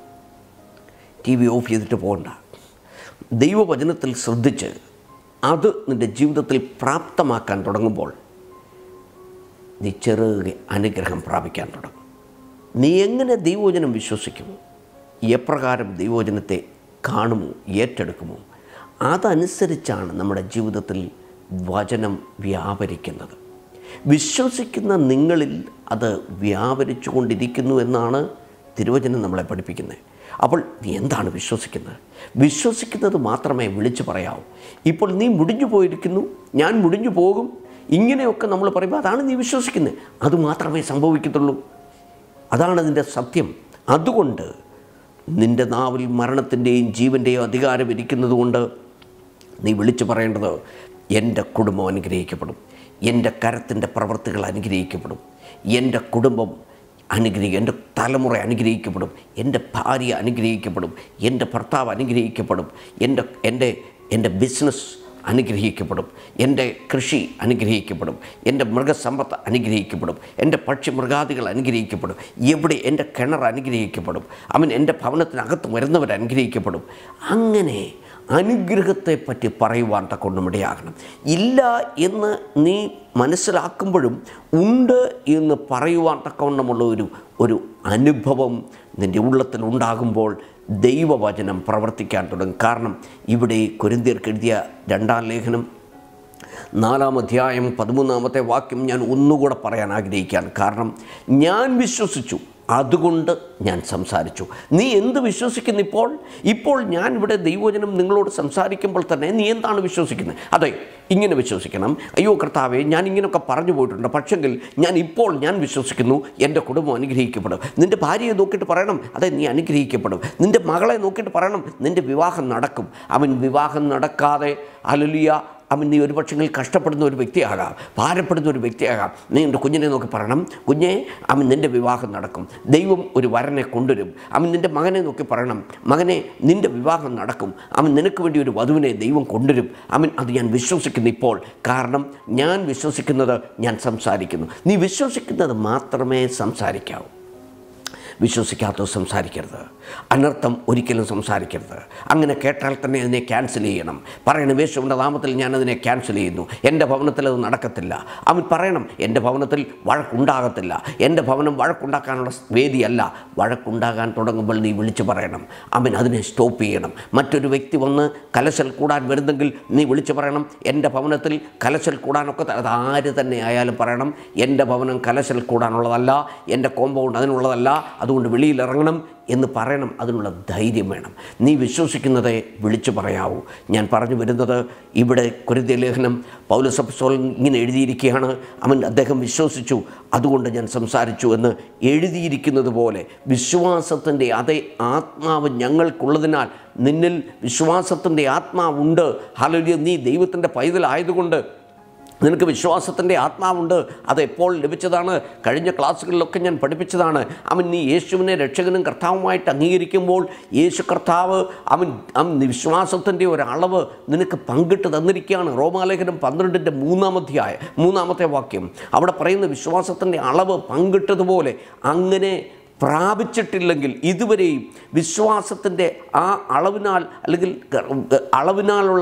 [SPEAKER 1] ടി വി ഓഫ് ചെയ്തിട്ട് പോകണ്ട ദൈവവചനത്തിൽ ശ്രദ്ധിച്ച് അത് നിൻ്റെ ജീവിതത്തിൽ പ്രാപ്തമാക്കാൻ തുടങ്ങുമ്പോൾ നീ ചെറുകെ അനുഗ്രഹം പ്രാപിക്കാൻ തുടങ്ങും നീ എങ്ങനെ ദൈവവചനം വിശ്വസിക്കുമോ എപ്രകാരം ദൈവവചനത്തെ കാണുമോ ഏറ്റെടുക്കുമോ അതനുസരിച്ചാണ് നമ്മുടെ ജീവിതത്തിൽ വചനം വ്യാപരിക്കുന്നത് വിശ്വസിക്കുന്ന നിങ്ങളിൽ അത് വ്യാപരിച്ചു കൊണ്ടിരിക്കുന്നു എന്നാണ് തിരുവചനം നമ്മളെ പഠിപ്പിക്കുന്നത് അപ്പോൾ നീ എന്താണ് വിശ്വസിക്കുന്നത് വിശ്വസിക്കുന്നത് മാത്രമേ വിളിച്ചു പറയാവൂ ഇപ്പോൾ നീ മുടിഞ്ഞു പോയിരിക്കുന്നു ഞാൻ മുടിഞ്ഞു പോകും ഇങ്ങനെയൊക്കെ നമ്മൾ പറയുമ്പോൾ അതാണ് നീ വിശ്വസിക്കുന്നത് അത് മാത്രമേ സംഭവിക്കത്തുള്ളൂ അതാണ് അതിൻ്റെ സത്യം അതുകൊണ്ട് നിൻ്റെ നാവിൽ മരണത്തിൻ്റെയും ജീവൻ്റെയും അധികാരം ഇരിക്കുന്നത് കൊണ്ട് നീ വിളിച്ചു പറയേണ്ടത് എൻ്റെ കുടുംബം അനുഗ്രഹിക്കപ്പെടും എൻ്റെ കരത്തിൻ്റെ പ്രവൃത്തികൾ അനുഗ്രഹിക്കപ്പെടും എൻ്റെ കുടുംബം അനുഗ്രഹിക്കും എൻ്റെ തലമുറ അനുഗ്രഹിക്കപ്പെടും എൻ്റെ ഭാര്യ അനുഗ്രഹിക്കപ്പെടും എൻ്റെ ഭർത്താവ് അനുഗ്രഹിക്കപ്പെടും എൻ്റെ എൻ്റെ എൻ്റെ ബിസിനസ് അനുഗ്രഹിക്കപ്പെടും എൻ്റെ കൃഷി അനുഗ്രഹിക്കപ്പെടും എൻ്റെ മൃഗസമ്പത്ത് അനുഗ്രഹിക്കപ്പെടും എൻ്റെ പക്ഷി മൃഗാദികൾ അനുഗ്രഹിക്കപ്പെടും എവിടെ എൻ്റെ കിണർ അനുഗ്രഹിക്കപ്പെടും അവൻ എൻ്റെ ഭവനത്തിനകത്ത് വരുന്നവർ അനുഗ്രഹിക്കപ്പെടും അങ്ങനെ അനുഗ്രഹത്തെപ്പറ്റി പറയുവാൻ തക്കൊണ്ടും ഇടയാകണം ഇല്ല എന്ന് നീ മനസ്സിലാക്കുമ്പോഴും ഉണ്ട് എന്ന് പറയുവാൻ തക്കവണ്ണമുള്ള ഒരു ഒരു അനുഭവം നിൻ്റെ ഉള്ളത്തിൽ ഉണ്ടാകുമ്പോൾ ദൈവവചനം പ്രവർത്തിക്കാൻ തുടങ്ങും കാരണം ഇവിടെ കൊരിന്തിയർക്ക് എഴുതിയ രണ്ടാം ലേഖനം നാലാം അധ്യായം പതിമൂന്നാമത്തെ വാക്യം ഞാൻ ഒന്നുകൂടെ പറയാൻ ആഗ്രഹിക്കുകയാണ് കാരണം ഞാൻ വിശ്വസിച്ചു അതുകൊണ്ട് ഞാൻ സംസാരിച്ചു നീ എന്ത് വിശ്വസിക്കുന്നു ഇപ്പോൾ ഇപ്പോൾ ഞാൻ ഇവിടെ ദൈവവചനം നിങ്ങളോട് സംസാരിക്കുമ്പോൾ തന്നെ നീ എന്താണ് വിശ്വസിക്കുന്നത് അതെ ഇങ്ങനെ വിശ്വസിക്കണം അയ്യോ കർത്താവെ ഞാൻ ഇങ്ങനെയൊക്കെ പറഞ്ഞു പോയിട്ടുണ്ട് പക്ഷെങ്കിൽ ഞാൻ ഇപ്പോൾ ഞാൻ വിശ്വസിക്കുന്നു എൻ്റെ കുടുംബം അനുഗ്രഹിക്കപ്പെടും നിൻ്റെ ഭാര്യയെ നോക്കിയിട്ട് പറയണം അതെ നീ അനുഗ്രഹിക്കപ്പെടും നിൻ്റെ മകളെ നോക്കിയിട്ട് പറയണം നിൻ്റെ വിവാഹം നടക്കും അവൻ വിവാഹം നടക്കാതെ അലലിയ അവൻ നീ ഒരു പക്ഷെങ്കിൽ കഷ്ടപ്പെടുന്ന ഒരു വ്യക്തിയാകാം ഭാരപ്പെടുന്ന ഒരു വ്യക്തിയാകാം നീ എൻ്റെ കുഞ്ഞിനെ നോക്കി പറയണം കുഞ്ഞെ അവൻ നിൻ്റെ വിവാഹം നടക്കും ദൈവം ഒരു വരനെ കൊണ്ടുവരും അവൻ നിൻ്റെ മകനെ നോക്കി പറയണം മകനെ നിൻ്റെ വിവാഹം നടക്കും അവൻ നിനക്ക് വേണ്ടി ഒരു വധുവിനെ ദൈവം കൊണ്ടുവരും അവൻ അത് ഞാൻ വിശ്വസിക്കുന്നു ഇപ്പോൾ കാരണം ഞാൻ വിശ്വസിക്കുന്നത് ഞാൻ സംസാരിക്കുന്നു നീ വിശ്വസിക്കുന്നത് മാത്രമേ സംസാരിക്കാവൂ വിശ്വസിക്കാത്തത് സംസാരിക്കരുത് അനർത്ഥം ഒരിക്കലും സംസാരിക്കരുത് അങ്ങനെ കേട്ടാൽ തന്നെ അതിനെ ക്യാൻസൽ ചെയ്യണം പറയണം യേശുവിൻ്റെ നാമത്തിൽ ഞാനതിനെ ക്യാൻസൽ ചെയ്യുന്നു എൻ്റെ ഭവനത്തിൽ അത് നടക്കത്തില്ല അവൻ പറയണം എൻ്റെ ഭവനത്തിൽ വഴക്കുണ്ടാകത്തില്ല എൻ്റെ ഭവനം വഴക്കുണ്ടാക്കാനുള്ള വേദിയല്ല വഴക്കുണ്ടാകാൻ തുടങ്ങുമ്പോൾ നീ വിളിച്ചു പറയണം അവൻ അതിനെ സ്റ്റോപ്പ് ചെയ്യണം മറ്റൊരു വ്യക്തി വന്ന് കലശൽ കൂടാൻ വരുന്നെങ്കിൽ നീ വിളിച്ചു പറയണം എൻ്റെ ഭവനത്തിൽ കലശൽ കൂടാനൊക്കെ ത- അത് ആര് തന്നെ ആയാലും പറയണം എൻ്റെ ഭവനം കലശൽ കൂടാനുള്ളതല്ല എൻ്റെ കോമ്പൗണ്ട് അതിനുള്ളതല്ല അതുകൊണ്ട് വെളിയിലിറങ്ങണം എന്ന് പറയണം അതിനുള്ള ധൈര്യം വേണം നീ വിശ്വസിക്കുന്നതെ വിളിച്ചു പറയാവൂ ഞാൻ പറഞ്ഞു വരുന്നത് ഇവിടെ കുരുതി ലേഖനം പൗലസപ്സോൾ ഇങ്ങനെ എഴുതിയിരിക്കുകയാണ് അവൻ അദ്ദേഹം വിശ്വസിച്ചു അതുകൊണ്ട് ഞാൻ സംസാരിച്ചു എന്ന് എഴുതിയിരിക്കുന്നത് പോലെ വിശ്വാസത്തിൻ്റെ അതേ ആത്മാവ് ഞങ്ങൾക്കുള്ളതിനാൽ നിന്നിൽ വിശ്വാസത്തിൻ്റെ ആത്മാവുണ്ട് ഹലോലിയ നീ ദൈവത്തിൻ്റെ പൈതലായതുകൊണ്ട് നിനക്ക് വിശ്വാസത്തിൻ്റെ ആത്മാവുണ്ട് അത് എപ്പോൾ ലഭിച്ചതാണ് കഴിഞ്ഞ ക്ലാസ്സുകളിലൊക്കെ ഞാൻ പഠിപ്പിച്ചതാണ് അവൻ നീ യേശുവിനെ രക്ഷകനും കർത്താവുമായിട്ട് അംഗീകരിക്കുമ്പോൾ യേശു കർത്താവ് അവൻ അവൻ വിശ്വാസത്തിൻ്റെ ഒരളവ് നിനക്ക് പങ്കിട്ട് തന്നിരിക്കുകയാണ് റോമാലേഖനം പന്ത്രണ്ടിൻ്റെ മൂന്നാമധ്യായ മൂന്നാമത്തെ വാക്യം അവിടെ പറയുന്ന വിശ്വാസത്തിൻ്റെ അളവ് പങ്കിട്ടതുപോലെ അങ്ങനെ പ്രാപിച്ചിട്ടില്ലെങ്കിൽ ഇതുവരെയും വിശ്വാസത്തിൻ്റെ ആ അളവിനാൽ അല്ലെങ്കിൽ അളവിനാലുള്ള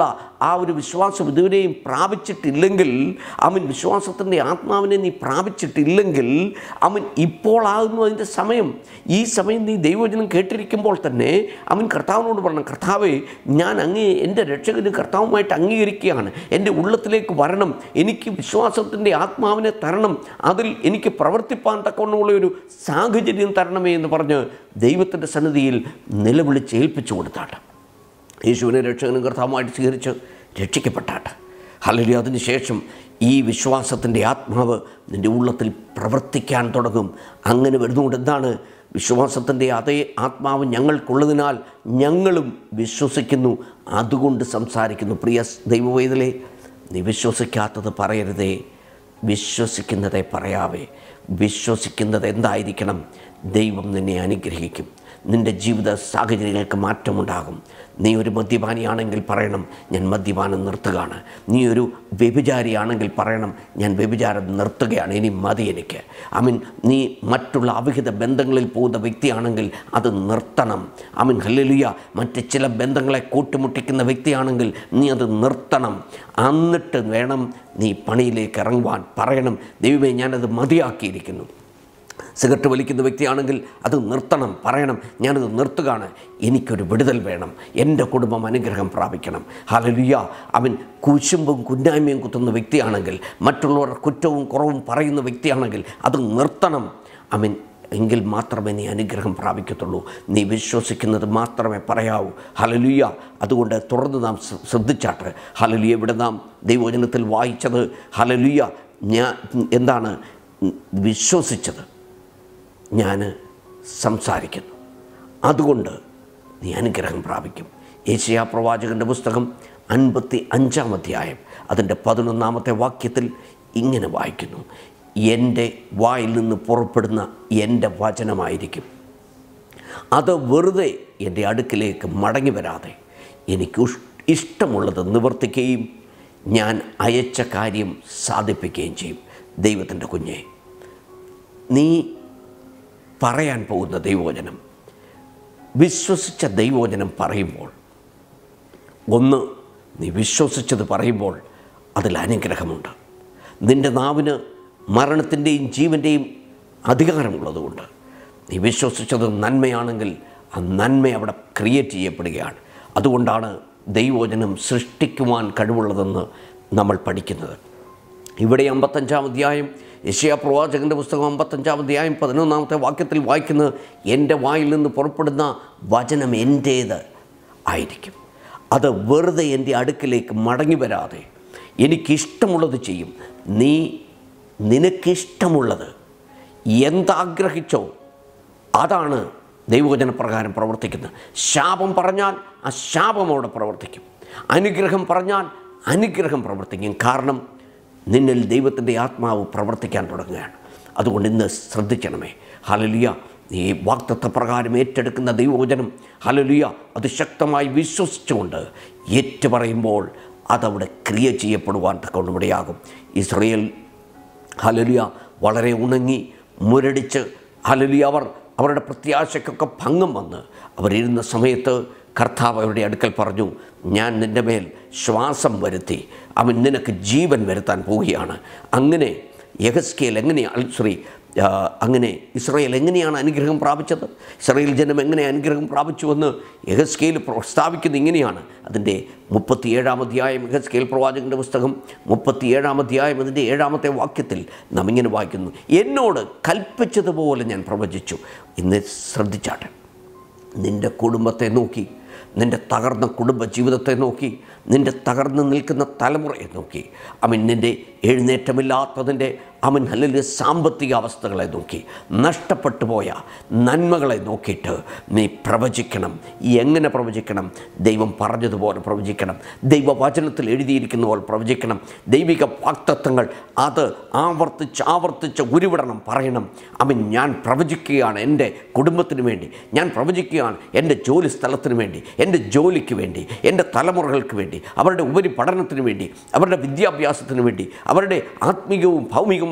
[SPEAKER 1] ആ ഒരു വിശ്വാസം ഇതുവരെയും പ്രാപിച്ചിട്ടില്ലെങ്കിൽ അവൻ വിശ്വാസത്തിൻ്റെ ആത്മാവിനെ നീ പ്രാപിച്ചിട്ടില്ലെങ്കിൽ അവൻ ഇപ്പോളാകുന്നു അതിൻ്റെ സമയം ഈ സമയം നീ ദൈവവചനം കേട്ടിരിക്കുമ്പോൾ തന്നെ അവൻ കർത്താവിനോട് പറഞ്ഞു കർത്താവെ ഞാൻ അങ്ങേ എൻ്റെ രക്ഷകന് കർത്താവുമായിട്ട് അംഗീകരിക്കുകയാണ് എൻ്റെ ഉള്ളത്തിലേക്ക് വരണം എനിക്ക് വിശ്വാസത്തിൻ്റെ ആത്മാവിനെ തരണം അതിൽ എനിക്ക് പ്രവർത്തിപ്പാൻ തക്കവണ്ണമുള്ള ഒരു സാഹചര്യം തരണമേ എന്ന് പറഞ്ഞ് ദൈവത്തിൻ്റെ സന്നിധിയിൽ നിലവിളിച്ച് ഏൽപ്പിച്ചു കൊടുത്താട്ട് യേശുവിനെ രക്ഷകനും കർത്താവുമായിട്ട് സ്വീകരിച്ച് രക്ഷിക്കപ്പെട്ടാട്ട് അല്ലെങ്കിൽ അതിനുശേഷം ഈ വിശ്വാസത്തിൻ്റെ ആത്മാവ് നിൻ്റെ ഉള്ളത്തിൽ പ്രവർത്തിക്കാൻ തുടങ്ങും അങ്ങനെ വരുന്നതുകൊണ്ട് എന്താണ് വിശ്വാസത്തിൻ്റെ അതേ ആത്മാവ് ഞങ്ങൾക്കുള്ളതിനാൽ ഞങ്ങളും വിശ്വസിക്കുന്നു അതുകൊണ്ട് സംസാരിക്കുന്നു പ്രിയ ദൈവവേദലേ നീ വിശ്വസിക്കാത്തത് പറയരുതേ വിശ്വസിക്കുന്നതേ പറയാവേ വിശ്വസിക്കുന്നത് എന്തായിരിക്കണം ദൈവം നിന്നെ അനുഗ്രഹിക്കും നിൻ്റെ ജീവിത സാഹചര്യങ്ങൾക്ക് മാറ്റമുണ്ടാകും നീ ഒരു മദ്യപാനിയാണെങ്കിൽ പറയണം ഞാൻ മദ്യപാനം നിർത്തുകയാണ് നീ ഒരു വ്യഭിചാരിയാണെങ്കിൽ പറയണം ഞാൻ വ്യഭിചാരം നിർത്തുകയാണ് ഇനി മതി എനിക്ക് ഐ മീൻ നീ മറ്റുള്ള അവിഹിത ബന്ധങ്ങളിൽ പോകുന്ന വ്യക്തിയാണെങ്കിൽ അത് നിർത്തണം ഐ മീൻ ഹല്ലേലൂയ മറ്റ് ചില ബന്ധങ്ങളെ കൂട്ടിമുട്ടിക്കുന്ന വ്യക്തിയാണെങ്കിൽ നീ അത് നിർത്തണം എന്നിട്ട് വേണം നീ പണിയിലേക്ക് ഇറങ്ങുവാൻ പറയണം ദൈവമേ ഞാനത് മതിയാക്കിയിരിക്കുന്നു സിഗരറ്റ് വലിക്കുന്ന വ്യക്തിയാണെങ്കിൽ അത് നിർത്തണം പറയണം ഞാനത് നിർത്തുകയാണ് എനിക്കൊരു വിടുതൽ വേണം എൻ്റെ കുടുംബം അനുഗ്രഹം പ്രാപിക്കണം ഹലലുയ അവൻ കുശുമ്പും കുന്നായ്മയും കുത്തുന്ന വ്യക്തിയാണെങ്കിൽ മറ്റുള്ളവർ കുറ്റവും കുറവും പറയുന്ന വ്യക്തിയാണെങ്കിൽ അത് നിർത്തണം അവൻ എങ്കിൽ മാത്രമേ നീ അനുഗ്രഹം പ്രാപിക്കത്തുള്ളൂ നീ വിശ്വസിക്കുന്നത് മാത്രമേ പറയാവൂ ഹലലുയ അതുകൊണ്ട് തുടർന്ന് നാം ശ്ര- ശ്രദ്ധിച്ചാട്ട് ഹലലുയ ഇവിടെ നാം ദൈവവചനത്തിൽ വായിച്ചത് ഹലലുയ ഞാൻ എന്താണ് വിശ്വസിച്ചത് ഞാൻ സംസാരിക്കുന്നു അതുകൊണ്ട് നീ അനുഗ്രഹം പ്രാപിക്കും ഏഷ്യാ പ്രവാചകൻ്റെ പുസ്തകം അൻപത്തി അഞ്ചാം അധ്യായം അതിൻ്റെ പതിനൊന്നാമത്തെ വാക്യത്തിൽ ഇങ്ങനെ വായിക്കുന്നു എൻ്റെ വായിൽ നിന്ന് പുറപ്പെടുന്ന എൻ്റെ വചനമായിരിക്കും അത് വെറുതെ എൻ്റെ അടുക്കിലേക്ക് മടങ്ങി വരാതെ എനിക്ക് ഉഷ്- ഇഷ്ടമുള്ളത് നിവർത്തിക്കുകയും ഞാൻ അയച്ച കാര്യം സാധിപ്പിക്കുകയും ചെയ്യും ദൈവത്തിൻ്റെ കുഞ്ഞെ നീ പറയാൻ പോകുന്ന ദൈവവചനം വിശ്വസിച്ച ദൈവവചനം പറയുമ്പോൾ ഒന്ന് നീ വിശ്വസിച്ചത് പറയുമ്പോൾ അതിൽ അനുഗ്രഹമുണ്ട് നിൻ്റെ നാവിന് മരണത്തിൻ്റെയും ജീവൻ്റെയും അധികാരമുള്ളതുകൊണ്ട് നീ വിശ്വസിച്ചത് നന്മയാണെങ്കിൽ ആ നന്മ അവിടെ ക്രിയേറ്റ് ചെയ്യപ്പെടുകയാണ് അതുകൊണ്ടാണ് ദൈവവചനം സൃഷ്ടിക്കുവാൻ കഴിവുള്ളതെന്ന് നമ്മൾ പഠിക്കുന്നത് ഇവിടെ അമ്പത്തഞ്ചാം അധ്യായം യശയാ പ്രവാചകൻ്റെ പുസ്തകം അമ്പത്തഞ്ചാം അധ്യായം പതിനൊന്നാമത്തെ വാക്യത്തിൽ വായിക്കുന്നത് എൻ്റെ വായിൽ നിന്ന് പുറപ്പെടുന്ന വചനം എൻ്റേത് ആയിരിക്കും അത് വെറുതെ എൻ്റെ അടുക്കിലേക്ക് മടങ്ങി വരാതെ എനിക്കിഷ്ടമുള്ളത് ചെയ്യും നീ നിനക്കിഷ്ടമുള്ളത് എന്താഗ്രഹിച്ചോ അതാണ് ദൈവവചന പ്രകാരം പ്രവർത്തിക്കുന്നത് ശാപം പറഞ്ഞാൽ ആ ശാപം അവിടെ പ്രവർത്തിക്കും അനുഗ്രഹം പറഞ്ഞാൽ അനുഗ്രഹം പ്രവർത്തിക്കും കാരണം നിന്നിൽ ദൈവത്തിൻ്റെ ആത്മാവ് പ്രവർത്തിക്കാൻ തുടങ്ങുകയാണ് അതുകൊണ്ട് ഇന്ന് ശ്രദ്ധിക്കണമേ ഹലലിയ ഈ വാക്തത്വ പ്രകാരം ഏറ്റെടുക്കുന്ന ദൈവവചനം ഹലലിയ അത് ശക്തമായി വിശ്വസിച്ചുകൊണ്ട് ഏറ്റുപറയുമ്പോൾ അതവിടെ ക്രിയ ചെയ്യപ്പെടുവാൻ തക്കവണ്ണമിടയാകും ഇസ്രയേൽ ഹലലിയ വളരെ ഉണങ്ങി മുരടിച്ച് ഹലലിയ അവർ അവരുടെ പ്രത്യാശയ്ക്കൊക്കെ ഭംഗം വന്ന് അവരിരുന്ന സമയത്ത് കർത്താവ് അവരുടെ അടുക്കൽ പറഞ്ഞു ഞാൻ നിൻ്റെ മേൽ ശ്വാസം വരുത്തി അവൻ നിനക്ക് ജീവൻ വരുത്താൻ പോവുകയാണ് അങ്ങനെ യഹസ്കേൽ എങ്ങനെയാണ് ശ്രീ ആ, അങ്ങനെ ഇസ്രയേൽ എങ്ങനെയാണ് അനുഗ്രഹം പ്രാപിച്ചത് ഇസ്രയേൽ ജനം എങ്ങനെ അനുഗ്രഹം പ്രാപിച്ചുവെന്ന് യഹസ്കേൽ പ്രസ്താവിക്കുന്നത് ഇങ്ങനെയാണ് അതിൻ്റെ മുപ്പത്തിയേഴാം അധ്യായം യഹസ്കേൽ പ്രവാചകൻ്റെ പുസ്തകം മുപ്പത്തിയേഴാം അധ്യായം അതിൻ്റെ ഏഴാമത്തെ വാക്യത്തിൽ നാം ഇങ്ങനെ വായിക്കുന്നു എന്നോട് കൽപ്പിച്ചതുപോലെ ഞാൻ പ്രവചിച്ചു ഇന്ന് ശ്രദ്ധിച്ചാട്ടെ നിൻ്റെ കുടുംബത്തെ നോക്കി നിൻ്റെ തകർന്ന കുടുംബ ജീവിതത്തെ നോക്കി നിൻ്റെ തകർന്ന് നിൽക്കുന്ന തലമുറയെ നോക്കി അവൻ നിൻ്റെ എഴുന്നേറ്റമില്ലാത്തതിൻ്റെ അവൻ അല്ലെങ്കിൽ സാമ്പത്തിക അവസ്ഥകളെ നോക്കി നഷ്ടപ്പെട്ടു പോയ നന്മകളെ നോക്കിയിട്ട് നീ പ്രവചിക്കണം എങ്ങനെ പ്രവചിക്കണം ദൈവം പറഞ്ഞതുപോലെ പ്രവചിക്കണം ദൈവവചനത്തിൽ എഴുതിയിരിക്കുന്ന പോലെ പ്രവചിക്കണം ദൈവിക വാക്തത്വങ്ങൾ അത് ആവർത്തിച്ച് ആവർത്തിച്ച് ഉരുവിടണം പറയണം അവൻ ഞാൻ പ്രവചിക്കുകയാണ് എൻ്റെ കുടുംബത്തിന് വേണ്ടി ഞാൻ പ്രവചിക്കുകയാണ് എൻ്റെ ജോലി സ്ഥലത്തിന് വേണ്ടി എൻ്റെ ജോലിക്ക് വേണ്ടി എൻ്റെ തലമുറകൾക്ക് വേണ്ടി അവരുടെ ഉപരിപഠനത്തിന് വേണ്ടി അവരുടെ വിദ്യാഭ്യാസത്തിന് വേണ്ടി അവരുടെ ആത്മീയവും ഭൗമികവുമായ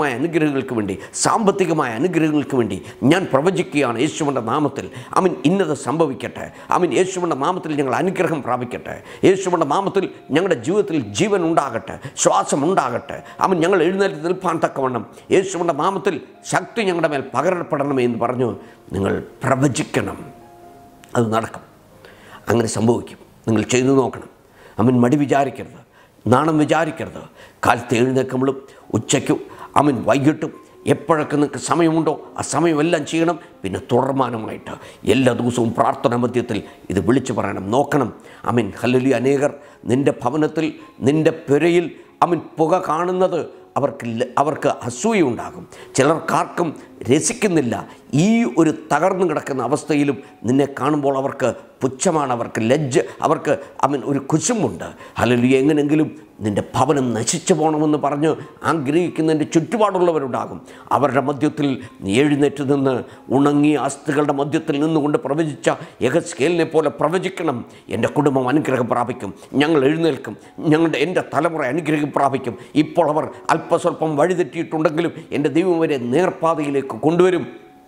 [SPEAKER 1] ഭൗതികമായ അനുഗ്രഹങ്ങൾക്ക് വേണ്ടി സാമ്പത്തികമായ അനുഗ്രഹങ്ങൾക്ക് വേണ്ടി ഞാൻ പ്രവചിക്കുകയാണ് യേശുവിൻ്റെ നാമത്തിൽ അവൻ ഇന്നത് സംഭവിക്കട്ടെ അവൻ യേശുവിൻ്റെ നാമത്തിൽ ഞങ്ങൾ അനുഗ്രഹം പ്രാപിക്കട്ടെ യേശുവിൻ്റെ നാമത്തിൽ ഞങ്ങളുടെ ജീവിതത്തിൽ ജീവൻ ഉണ്ടാകട്ടെ ശ്വാസം ഉണ്ടാകട്ടെ അവൻ ഞങ്ങൾ എഴുന്നേറ്റ് നിൽപ്പാൻ തക്കവണ്ണം യേശുവിൻ്റെ നാമത്തിൽ ശക്തി ഞങ്ങളുടെ മേൽ പകരപ്പെടണമേ എന്ന് പറഞ്ഞു നിങ്ങൾ പ്രവചിക്കണം അത് നടക്കും അങ്ങനെ സംഭവിക്കും നിങ്ങൾ ചെയ്തു നോക്കണം അവൻ മടി വിചാരിക്കരുത് നാണം വിചാരിക്കരുത് കാലത്ത് എഴുന്നേക്കുമ്പോഴും ഉച്ചയ്ക്കും അവൻ വൈകിട്ടും എപ്പോഴൊക്കെ നിങ്ങൾക്ക് സമയമുണ്ടോ ആ സമയമെല്ലാം ചെയ്യണം പിന്നെ തുടർമാനമായിട്ട് എല്ലാ ദിവസവും പ്രാർത്ഥന മധ്യത്തിൽ ഇത് വിളിച്ചു പറയണം നോക്കണം അമീൻ ഹല്ലലി അനേകർ നിൻ്റെ ഭവനത്തിൽ നിൻ്റെ പുരയിൽ അവൻ പുക കാണുന്നത് അവർക്ക് ല- അവർക്ക് അസൂയുണ്ടാകും ചിലർക്കാർക്കും രസിക്കുന്നില്ല ഈ ഒരു തകർന്നു കിടക്കുന്ന അവസ്ഥയിലും നിന്നെ കാണുമ്പോൾ അവർക്ക് പുച്ഛമാണ് അവർക്ക് ലജ്ജ അവർക്ക് അവൻ ഒരു കുശുമുണ്ട് അല്ലെങ്കിൽ എങ്ങനെങ്കിലും നിൻ്റെ ഭവനം നശിച്ചു പോകണമെന്ന് പറഞ്ഞ് ആഗ്രഹിക്കുന്നതിൻ്റെ ചുറ്റുപാടുള്ളവരുണ്ടാകും അവരുടെ മധ്യത്തിൽ നീ എഴുന്നേറ്റ് നിന്ന് ഉണങ്ങിയ അസ്ഥികളുടെ മധ്യത്തിൽ നിന്നുകൊണ്ട് പ്രവചിച്ച യഹസ്കേലിനെ പോലെ പ്രവചിക്കണം എൻ്റെ കുടുംബം അനുഗ്രഹം പ്രാപിക്കും ഞങ്ങൾ എഴുന്നേൽക്കും ഞങ്ങളുടെ എൻ്റെ തലമുറ അനുഗ്രഹം പ്രാപിക്കും ഇപ്പോൾ അവർ അല്പസ്വല്പം വഴിതെറ്റിയിട്ടുണ്ടെങ്കിലും എൻ്റെ ദൈവം വരെ നേർപ്പാതയിലേക്ക് കൊണ്ടുവരും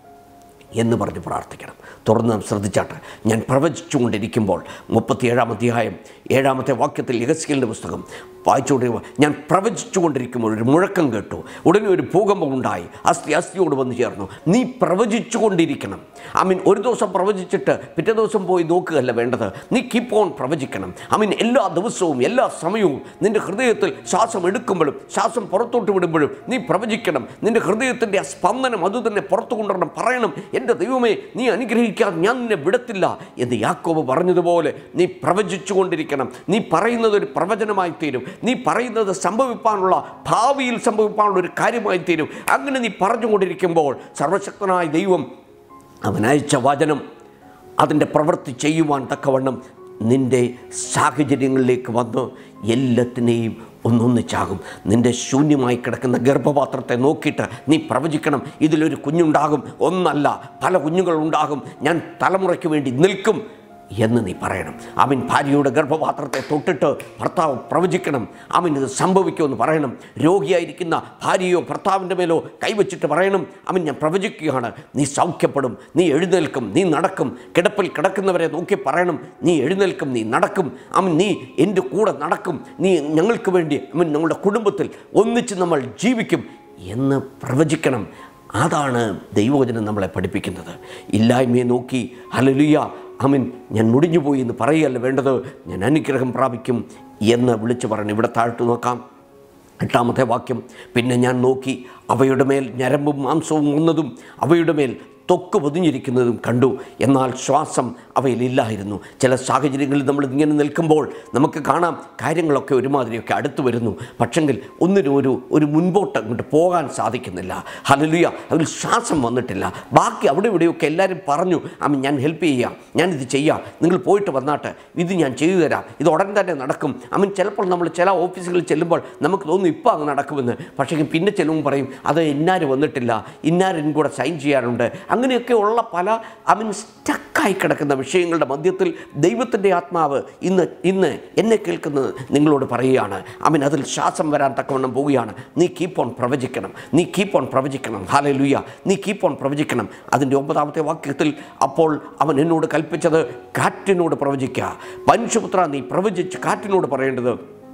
[SPEAKER 1] എന്ന് പറഞ്ഞ് പ്രാർത്ഥിക്കണം തുറന്ന് നാം ശ്രദ്ധിച്ചാട്ടെ ഞാൻ പ്രവചിച്ചുകൊണ്ടിരിക്കുമ്പോൾ മുപ്പത്തിയേഴാം അധ്യായം ഏഴാമത്തെ വാക്യത്തിൽ യഗസ്കേലിൻ്റെ പുസ്തകം വായിച്ചുകൊണ്ടിരിക്കുമ്പോൾ ഞാൻ പ്രവചിച്ചുകൊണ്ടിരിക്കുമ്പോൾ ഒരു മുഴക്കം കേട്ടു ഉടനെ ഒരു ഭൂകമ്പം ഉണ്ടായി അസ്ഥി അസ്ഥിയോട് വന്നു ചേർന്നു നീ പ്രവചിച്ചുകൊണ്ടിരിക്കണം ഐ മീൻ ഒരു ദിവസം പ്രവചിച്ചിട്ട് പിറ്റേ ദിവസം പോയി നോക്കുകയല്ല വേണ്ടത് നീ കീപ്പ് ഓൺ പ്രവചിക്കണം ഐ മീൻ എല്ലാ ദിവസവും എല്ലാ സമയവും നിൻ്റെ ഹൃദയത്തിൽ ശ്വാസം എടുക്കുമ്പോഴും ശ്വാസം പുറത്തോട്ട് വിടുമ്പോഴും നീ പ്രവചിക്കണം നിൻ്റെ ഹൃദയത്തിൻ്റെ ആ സ്പന്ദനം അത് തന്നെ പുറത്തു കൊണ്ടുവരണം പറയണം എൻ്റെ ദൈവമേ നീ അനുഗ്രഹിക്കാതെ ഞാൻ നിന്നെ വിടത്തില്ല എന്ന് യാക്കോബ് പറഞ്ഞതുപോലെ നീ പ്രവചിച്ചുകൊണ്ടിരിക്കണം നീ പറയുന്നത് ഒരു പ്രവചനമായി തീരും നീ പറയുന്നത് സംഭവിപ്പാനുള്ള ഭാവിയിൽ സംഭവിപ്പാനുള്ള ഒരു കാര്യമായി തീരും അങ്ങനെ നീ പറഞ്ഞുകൊണ്ടിരിക്കുമ്പോൾ സർവശക്തനായ ദൈവം അവൻ അയച്ച വചനം അതിൻ്റെ പ്രവൃത്തി ചെയ്യുവാൻ തക്കവണ്ണം നിൻ്റെ സാഹചര്യങ്ങളിലേക്ക് വന്ന് എല്ലാത്തിനെയും ഒന്നൊന്നിച്ചാകും നിൻ്റെ ശൂന്യമായി കിടക്കുന്ന ഗർഭപാത്രത്തെ നോക്കിയിട്ട് നീ പ്രവചിക്കണം ഇതിലൊരു കുഞ്ഞുണ്ടാകും ഒന്നല്ല പല കുഞ്ഞുങ്ങൾ ഉണ്ടാകും ഞാൻ തലമുറയ്ക്ക് വേണ്ടി നിൽക്കും എന്ന് നീ പറയണം അവൻ ഭാര്യയുടെ ഗർഭപാത്രത്തെ തൊട്ടിട്ട് ഭർത്താവ് പ്രവചിക്കണം അവൻ ഇത് സംഭവിക്കുമെന്ന് പറയണം രോഗിയായിരിക്കുന്ന ഭാര്യയോ ഭർത്താവിൻ്റെ മേലോ കൈവച്ചിട്ട് പറയണം അവൻ ഞാൻ പ്രവചിക്കുകയാണ് നീ സൗഖ്യപ്പെടും നീ എഴുന്നേൽക്കും നീ നടക്കും കിടപ്പിൽ കിടക്കുന്നവരെ നോക്കി പറയണം നീ എഴുന്നേൽക്കും നീ നടക്കും അവൻ നീ എൻ്റെ കൂടെ നടക്കും നീ ഞങ്ങൾക്ക് വേണ്ടി അവൻ ഞങ്ങളുടെ കുടുംബത്തിൽ ഒന്നിച്ച് നമ്മൾ ജീവിക്കും എന്ന് പ്രവചിക്കണം അതാണ് ദൈവവചനം നമ്മളെ പഠിപ്പിക്കുന്നത് ഇല്ലായ്മയെ നോക്കി ഹലലുയ അമിൻ ഞാൻ മുടിഞ്ഞുപോയി എന്ന് പറയുകയല്ല വേണ്ടത് ഞാൻ അനുഗ്രഹം പ്രാപിക്കും എന്ന് വിളിച്ചു പറഞ്ഞു ഇവിടെ താഴ്ത്തു നോക്കാം എട്ടാമത്തെ വാക്യം പിന്നെ ഞാൻ നോക്കി അവയുടെ മേൽ ഞരമ്പും മാംസവും വന്നതും അവയുടെ മേൽ തൊക്ക് പൊതിഞ്ഞിരിക്കുന്നതും കണ്ടു എന്നാൽ ശ്വാസം അവയിലില്ലായിരുന്നു ചില സാഹചര്യങ്ങളിൽ നമ്മൾ ഇങ്ങനെ നിൽക്കുമ്പോൾ നമുക്ക് കാണാം കാര്യങ്ങളൊക്കെ ഒരുമാതിരിയൊക്കെ അടുത്ത് വരുന്നു പക്ഷെങ്കിൽ ഒന്നിനും ഒരു ഒരു മുൻപോട്ട് അങ്ങോട്ട് പോകാൻ സാധിക്കുന്നില്ല ഹലലുയ അതിൽ ശ്വാസം വന്നിട്ടില്ല ബാക്കി അവിടെ ഇവിടെയൊക്കെ എല്ലാവരും പറഞ്ഞു അമ്മ ഞാൻ ഹെൽപ്പ് ചെയ്യാം ഞാനിത് ചെയ്യാം നിങ്ങൾ പോയിട്ട് വന്നാട്ടെ ഇത് ഞാൻ ചെയ്തു തരാം ഇത് ഉടൻ തന്നെ നടക്കും അമ്മൻ ചിലപ്പോൾ നമ്മൾ ചില ഓഫീസുകളിൽ ചെല്ലുമ്പോൾ നമുക്ക് തോന്നും ഇപ്പോൾ അങ്ങ് നടക്കുമെന്ന് പക്ഷേ പിന്നെ ചെല്ലുമ്പോൾ പറയും അത് ഇന്നാര് വന്നിട്ടില്ല ഇന്നാരും കൂടെ സൈൻ ചെയ്യാനുണ്ട് അങ്ങനെയൊക്കെ ഉള്ള പല അവൻ സ്റ്റക്കായി കിടക്കുന്ന വിഷയങ്ങളുടെ മധ്യത്തിൽ ദൈവത്തിൻ്റെ ആത്മാവ് ഇന്ന് ഇന്ന് എന്നെ കേൾക്കുന്നത് നിങ്ങളോട് പറയുകയാണ് അവൻ അതിൽ ശ്വാസം വരാൻ തക്കവണ്ണം പോവുകയാണ് നീ കീപ്പ് ഓൺ പ്രവചിക്കണം നീ കീപ്പ് ഓൺ പ്രവചിക്കണം ഹാലേ ലുയ്യ നീ കീപ്പ് ഓൺ പ്രവചിക്കണം അതിൻ്റെ ഒമ്പതാമത്തെ വാക്യത്തിൽ അപ്പോൾ അവൻ എന്നോട് കൽപ്പിച്ചത് കാറ്റിനോട് പ്രവചിക്കുക മനുഷ്യപുത്ര നീ പ്രവചിച്ച് കാറ്റിനോട് പറയേണ്ടത്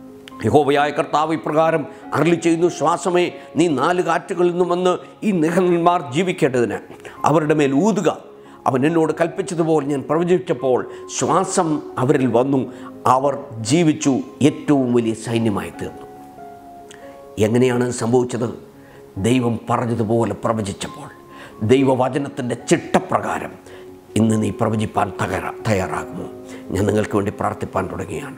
[SPEAKER 1] യഹോവയായ കർത്താവ് ഇപ്രകാരം അരളി ചെയ്യുന്നു ശ്വാസമേ നീ നാല് കാറ്റുകളിൽ നിന്നും വന്ന് ഈ നിഹന്മാർ ജീവിക്കേണ്ടതിന് അവരുടെ മേൽ ഊതുക അവൻ എന്നോട് കൽപ്പിച്ചതുപോലെ ഞാൻ പ്രവചിച്ചപ്പോൾ ശ്വാസം അവരിൽ വന്നു അവർ ജീവിച്ചു ഏറ്റവും വലിയ സൈന്യമായി തീർന്നു എങ്ങനെയാണ് ഇത് സംഭവിച്ചത് ദൈവം പറഞ്ഞതുപോലെ പ്രവചിച്ചപ്പോൾ ദൈവവചനത്തിൻ്റെ ചിട്ടപ്രകാരം ഇന്ന് നീ പ്രവചിപ്പാൻ തകരാ തയ്യാറാകുമോ ഞാൻ നിങ്ങൾക്ക് വേണ്ടി പ്രാർത്ഥിപ്പാൻ തുടങ്ങിയാണ്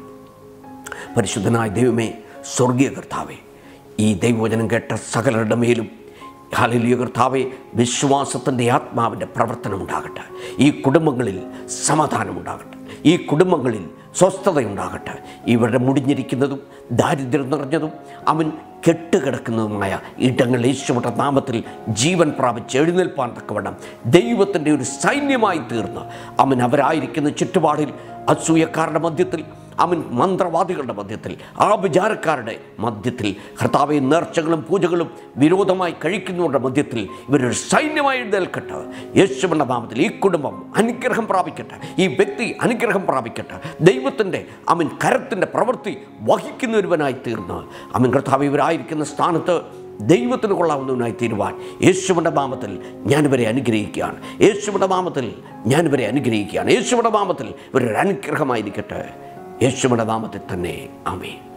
[SPEAKER 1] പരിശുദ്ധനായ ദൈവമേ സ്വർഗീയ കർത്താവേ ഈ ദൈവവചനം കേട്ട സകലരുടെ മേലും ഹാലലിയ കർത്താവെ വിശ്വാസത്തിൻ്റെ ആത്മാവിൻ്റെ പ്രവർത്തനം ഉണ്ടാകട്ടെ ഈ കുടുംബങ്ങളിൽ സമാധാനം ഉണ്ടാകട്ടെ ഈ കുടുംബങ്ങളിൽ സ്വസ്ഥതയുണ്ടാകട്ടെ ഇവരുടെ മുടിഞ്ഞിരിക്കുന്നതും ദാരിദ്ര്യം നിറഞ്ഞതും അവൻ കെട്ടുകിടക്കുന്നതുമായ ഇടങ്ങൾ യേശുവിൻ്റെ നാമത്തിൽ ജീവൻ പ്രാപിച്ച് എഴുന്നേൽപ്പാൻ തക്കവണ്ണം ദൈവത്തിൻ്റെ ഒരു സൈന്യമായി തീർന്ന് അവൻ അവരായിരിക്കുന്ന ചുറ്റുപാടിൽ അസൂയക്കാരുടെ മധ്യത്തിൽ അവൻ മന്ത്രവാദികളുടെ മധ്യത്തിൽ ആ വിചാരക്കാരുടെ മധ്യത്തിൽ കർത്താവെ നേർച്ചകളും പൂജകളും വിരോധമായി കഴിക്കുന്നവരുടെ മധ്യത്തിൽ ഇവരൊരു സൈന്യമായി എഴുന്നേൽക്കട്ടെ യേശുവിൻ്റെ നാമത്തിൽ ഈ കുടുംബം അനുഗ്രഹം പ്രാപിക്കട്ടെ ഈ വ്യക്തി അനുഗ്രഹം പ്രാപിക്കട്ടെ ദൈവത്തിൻ്റെ അവൻ കരത്തിൻ്റെ പ്രവൃത്തി വഹിക്കുന്നൊരുവനായി തീർന്ന് അവൻ കർത്താവ് ഇവരായിരിക്കുന്ന സ്ഥാനത്ത് ദൈവത്തിന് കൊള്ളാവുന്നവനായി തീരുവാൻ യേശുവിൻ്റെ നാമത്തിൽ ഞാനിവരെ അനുഗ്രഹിക്കുകയാണ് യേശുവിൻ്റെ നാമത്തിൽ ഞാനിവരെ അനുഗ്രഹിക്കുകയാണ് യേശുവിൻ്റെ നാമത്തിൽ ഇവരൊരു അനുഗ്രഹമായിരിക്കട്ടെ യേശുവിൻ്റെ നാമത്തിൽ തന്നെ ആമേ